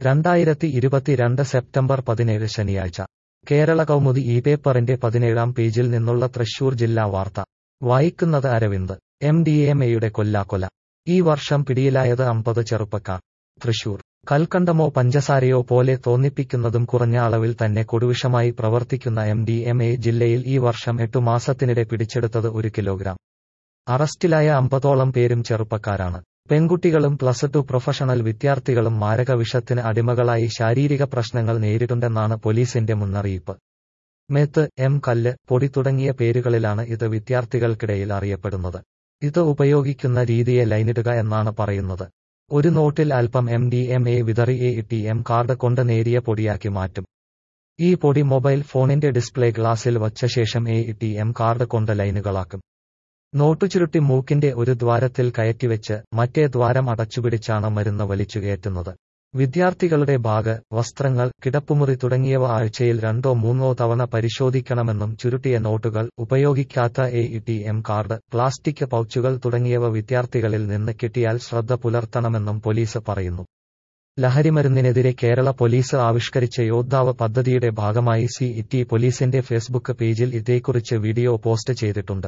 രണ്ടായിരത്തി ഇരുപത്തിരണ്ട് സെപ്റ്റംബർ പതിനേഴ് ശനിയാഴ്ച കേരള കൗമുദി ഈ പേപ്പറിന്റെ പതിനേഴാം പേജിൽ നിന്നുള്ള തൃശൂർ ജില്ലാ വാർത്ത വായിക്കുന്നത് അരവിന്ദ് എം ഡി എം എയുടെ കൊല്ലാക്കൊല ഈ വർഷം പിടിയിലായത് അമ്പത് ചെറുപ്പക്കാർ തൃശൂർ കൽക്കണ്ടമോ പഞ്ചസാരയോ പോലെ തോന്നിപ്പിക്കുന്നതും കുറഞ്ഞ അളവിൽ തന്നെ കൊടുവിഷമായി പ്രവർത്തിക്കുന്ന എം ഡി എം എ ജില്ലയിൽ ഈ വർഷം എട്ടു മാസത്തിനിടെ പിടിച്ചെടുത്തത് ഒരു കിലോഗ്രാം അറസ്റ്റിലായ അമ്പതോളം പേരും ചെറുപ്പക്കാരാണ് പെൺകുട്ടികളും പ്ലസ് ടു പ്രൊഫഷണൽ വിദ്യാർത്ഥികളും മാരക വിഷത്തിന് അടിമകളായി ശാരീരിക പ്രശ്നങ്ങൾ നേരിടുണ്ടെന്നാണ് പോലീസിന്റെ മുന്നറിയിപ്പ് മെത്ത് എം കല്ല് പൊടി തുടങ്ങിയ പേരുകളിലാണ് ഇത് വിദ്യാർത്ഥികൾക്കിടയിൽ അറിയപ്പെടുന്നത് ഇത് ഉപയോഗിക്കുന്ന രീതിയെ ലൈനിടുക എന്നാണ് പറയുന്നത് ഒരു നോട്ടിൽ അല്പം എം ഡി എം എ വിതറി എ ടി എം കാർഡ് കൊണ്ട് നേരിയ പൊടിയാക്കി മാറ്റും ഈ പൊടി മൊബൈൽ ഫോണിന്റെ ഡിസ്പ്ലേ ഗ്ലാസിൽ വച്ച ശേഷം എ ടി എം കാർഡ് കൊണ്ട് ലൈനുകളാക്കും നോട്ടു ചുരുട്ടി മൂക്കിന്റെ ഒരു ദ്വാരത്തിൽ കയറ്റിവെച്ച് മറ്റേ ദ്വാരം അടച്ചുപിടിച്ചാണ് മരുന്ന് വലിച്ചു കയറ്റുന്നത് വിദ്യാർത്ഥികളുടെ ബാഗ് വസ്ത്രങ്ങൾ കിടപ്പുമുറി തുടങ്ങിയവ ആഴ്ചയിൽ രണ്ടോ മൂന്നോ തവണ പരിശോധിക്കണമെന്നും ചുരുട്ടിയ നോട്ടുകൾ ഉപയോഗിക്കാത്ത A T M card plastic പൗച്ചുകൾ തുടങ്ങിയവ വിദ്യാർത്ഥികളിൽ നിന്ന് കിട്ടിയാൽ ശ്രദ്ധ പുലർത്തണമെന്നും പോലീസ് പറയുന്നു ലഹരിമരുന്നിനെതിരെ കേരള പോലീസ് ആവിഷ്കരിച്ച യോദ്ധാവ് പദ്ധതിയുടെ ഭാഗമായി സി ഇറ്റി പോലീസിന്റെ ഫേസ്ബുക്ക് പേജിൽ ഇതേക്കുറിച്ച് വീഡിയോ പോസ്റ്റ് ചെയ്തിട്ടുണ്ട്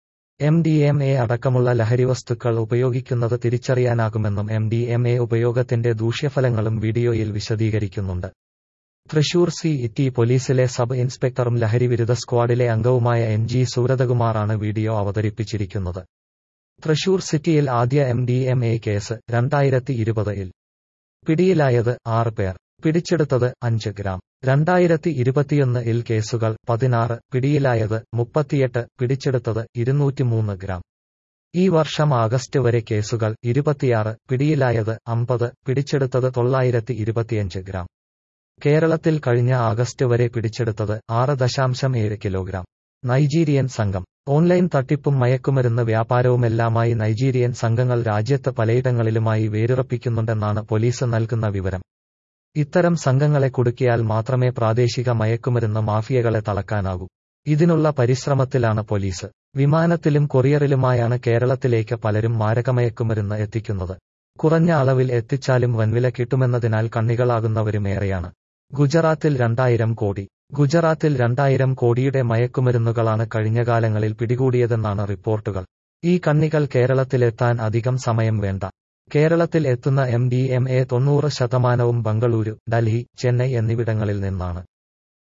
എം ഡി എം എ അടക്കമുള്ള ലഹരിവസ്തുക്കൾ ഉപയോഗിക്കുന്നത് തിരിച്ചറിയാനാകുമെന്നും എം ഡി എം എ ഉപയോഗത്തിന്റെ ദൂഷ്യഫലങ്ങളും വീഡിയോയിൽ വിശദീകരിക്കുന്നുണ്ട് തൃശൂർ സി ഇറ്റി പോലീസിലെ സബ് ഇൻസ്പെക്ടറും ലഹരിവിരുദ്ധ സ്ക്വാഡിലെ അംഗവുമായ എൻ ജി സൂരതകുമാറാണ് വീഡിയോ അവതരിപ്പിച്ചിരിക്കുന്നത് തൃശൂർ സിറ്റിയിൽ ആദ്യ M D M A case രണ്ടായിരത്തി ഇരുപതിൽ പിടിയിലായത് ആറ് പേർ പിടിച്ചെടുത്തത് അഞ്ച് ഗ്രാം രണ്ടായിരത്തി ഇരുപത്തിയൊന്ന് ഇൽ കേസുകൾ പതിനാറ് പിടിയിലായത് മുപ്പത്തിയെട്ട് പിടിച്ചെടുത്തത് ഇരുന്നൂറ്റിമൂന്ന് ഗ്രാം ഈ വർഷം ആഗസ്റ്റ് വരെ കേസുകൾ ഇരുപത്തിയാറ് പിടിയിലായത് അമ്പത് പിടിച്ചെടുത്തത് തൊള്ളായിരത്തി ഇരുപത്തിയഞ്ച് ഗ്രാം കേരളത്തിൽ കഴിഞ്ഞ ആഗസ്റ്റ് വരെ പിടിച്ചെടുത്തത് ആറ് ദശാംശം ഏഴ് കിലോഗ്രാം നൈജീരിയൻ സംഘം ഓൺലൈൻ തട്ടിപ്പും മയക്കുമരുന്ന് വ്യാപാരവുമെല്ലാമായി നൈജീരിയൻ സംഘങ്ങൾ രാജ്യത്ത് പലയിടങ്ങളിലുമായി വേരുറപ്പിക്കുന്നുണ്ടെന്നാണ് പോലീസ് നൽകുന്ന വിവരം ഇത്തരം സംഘങ്ങളെ കുടുക്കിയാൽ മാത്രമേ പ്രാദേശിക മയക്കുമരുന്ന് മാഫിയകളെ തളക്കാനാകൂ ഇതിനുള്ള പരിശ്രമത്തിലാണ് പോലീസ് വിമാനത്തിലും കൊറിയറിലുമായാണ് കേരളത്തിലേക്ക് പലരും മാരകമയക്കുമരുന്ന് എത്തിക്കുന്നത് കുറഞ്ഞ അളവിൽ എത്തിച്ചാലും വൻവില കിട്ടുമെന്നതിനാൽ കണ്ണികളാകുന്നവരും ഏറെയാണ് ഗുജറാത്തിൽ രണ്ടായിരം കോടി ഗുജറാത്തിൽ രണ്ടായിരം കോടിയുടെ മയക്കുമരുന്നുകളാണ് കഴിഞ്ഞ കാലങ്ങളിൽ പിടികൂടിയതെന്നാണ് റിപ്പോർട്ടുകൾ ഈ കണ്ണികൾ കേരളത്തിലെത്താൻ അധികം സമയം വേണ്ട കേരളത്തിൽ എത്തുന്ന എം ഡി എം എ തൊണ്ണൂറ് ശതമാനവും ബംഗളൂരു ഡൽഹി ചെന്നൈ എന്നിവിടങ്ങളിൽ നിന്നാണ്